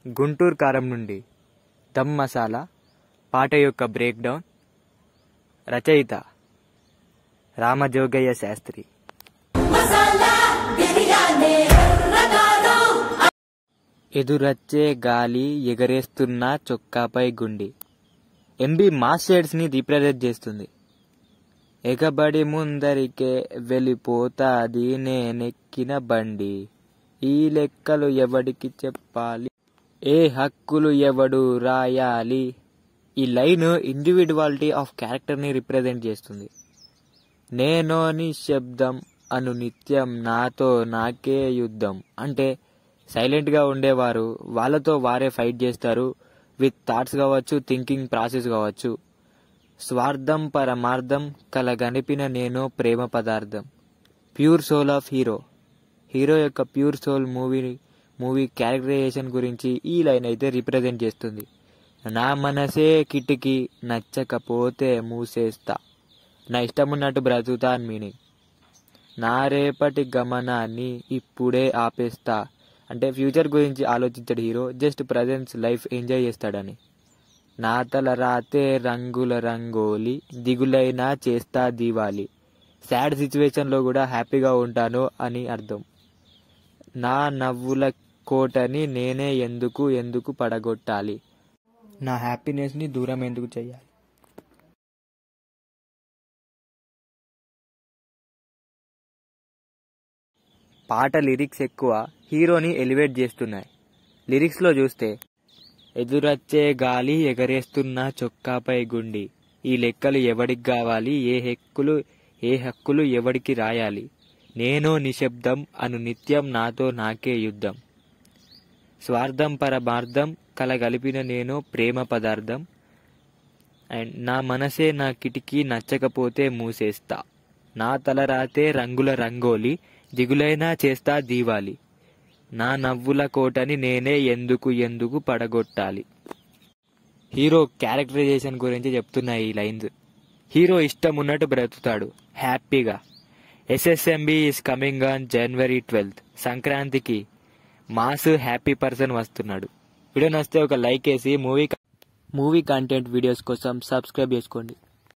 గుంటూరు కారం నుండి దమ్ మసాలా పాట యొక్క బ్రేక్ డౌన్ రచయిత రామజోగయ్య శాస్త్రి ఎదురచ్చే గాలి ఎగరేస్తున్న చొక్కాపై గుండి ఎంబీ మాస్ షేడ్స్ ని రీప్రజెంట్ చేస్తుంది ఎగబడి ముందరికే వెళ్ళిపోతాది నేనెక్కిన బండి ఈ లెక్కలు ఎవడికి చెప్పాలి ఏ హక్కులు ఎవడు రాయాలి ఈ లైన్ ఇండివిజువాలిటీ ఆఫ్ క్యారెక్టర్ ని రిప్రజెంట్ చేస్తుంది నేనో నిశ్శబ్దం అను నిత్యం నాతో నాకే యుద్ధం అంటే సైలెంట్ గా ఉండేవారు వాళ్ళతో వారే ఫైట్ చేస్తారు విత్ థాట్స్ కావచ్చు థింకింగ్ ప్రాసెస్ కావచ్చు స్వార్థం పరమార్థం కలగనిపిన నేను ప్రేమ పదార్థం pure soul of hero hero యొక్క pure soul movie movie characterization గురించి ఈ లైన్ అయితే రిప్రజెంట్ చేస్తుంది నా మనసే కిటికీ నచ్చకపోతే మూసేస్తా నా ఇష్టం ఉన్నట్టు బ్రతుకుతా అని మీనింగ్ నా రేపటి గమనాన్ని ఇప్పుడే ఆపేస్తా అంటే ఫ్యూచర్ గురించి ఆలోచించడు hero just presents life enjoy చేస్తాడని నా తల రాతే రంగుల రంగోలి దిగులైనా చేస్తా దీవాలి సాడ్ సిచ్యువేషన్లో కూడా హ్యాపీగా ఉంటాను అని అర్థం నా నవ్వుల కోటని నేనే ఎందుకు ఎందుకు పడగొట్టాలి నా హ్యాపీనెస్ని దూరం ఎందుకు చేయాలి పాట లిరిక్స్ ఎక్కువ హీరోని ఎలివేట్ చేస్తున్నాయి లిరిక్స్లో చూస్తే ఎదురచ్చే గాలి ఎగరేస్తున్న చొక్కాపై గుండి ఈ లెక్కలు ఎవడికి కావాలి ఏ హక్కులు ఏ హక్కులు ఎవడికి రాయాలి నేను నిశ్శబ్దం అను నిత్యం నాతో నాకే యుద్ధం స్వార్థం పరమార్థం కలగలిపిన నేను ప్రేమ పదార్థం అండ్ నా మనసే నా కిటికీ నచ్చకపోతే మూసేస్తా నా తల రాతే రంగుల రంగోలి దిగులైనా చేస్తా దీవాలి నా నవ్వుల కోటని నేనే ఎందుకు ఎందుకు పడగొట్టాలి హీరో క్యారెక్టరైజేషన్ గురించి చెప్తున్నాయి ఈ లైన్స్ హీరో ఇష్టం ఉన్నట్టు బ్రతుకుతాడు హ్యాపీగా S S M B is coming on January twelfth సంక్రాంతికి మాస్ హ్యాపీ పర్సన్ వస్తున్నాడు వీడియో నచ్చితే ఒక లైక్ వేసి మూవీ మూవీ కంటెంట్ వీడియోస్ కోసం సబ్స్క్రైబ్ చేసుకోండి